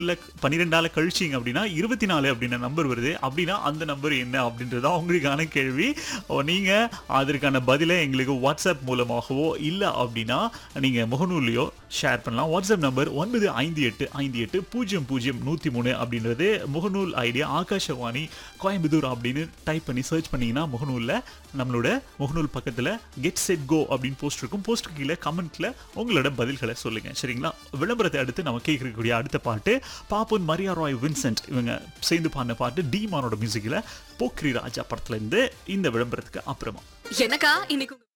இல்ல பன்னிரெண்டால கழிச்சிங்க அப்படின்னா இருபத்தி நாலு அப்படின்ற நம்பர் வருது அப்படின்னா அந்த நம்பர் என்ன அப்படின்றது தான் உங்களுக்கான கேள்வி ஓ, நீங்க அதற்கான பதிலை எங்களுக்கு வாட்ஸ்அப் மூலமாகவோ இல்லை அப்படின்னா நீங்க முகநூல்லையோ ஷேர் பண்ணலாம் வாட்ஸ்அப் நம்பர் ஒன்பது ஐந்து எட்டு ஐந்து எட்டு பூஜ்ஜியம் பூஜ்ஜியம் நூற்றி மூணு அப்படின்றது முகநூல் ஐடியா ஆகாஷவாணி கோயம்புத்தூர் அப்படின்னு டைப் பண்ணி சர்ச் பண்ணீங்கன்னா முகநூலில் நம்மளோட முகநூல் பக்கத்தில் கெட் செட் கோ அப்படின்னு போஸ்ட் இருக்கும் போஸ்ட் கீழே கமெண்ட்ல உங்களோட பதில்களை சொல்லுங்க சரிங்களா விளம்பரத்தை அடுத்து நம்ம கேட்கக்கூடிய அடுத்த பாட்டு பாப்பன் மரியா ராய் வின்சென்ட் இவங்க சேர்ந்து பாடின பாட்டு டி மானோட மியூசிக்கில் போக்ரி ராஜா படத்துல இருந்து இந்த விளம்பரத்துக்கு அப்புறமா எனக்கா இன்னைக்கு உங்க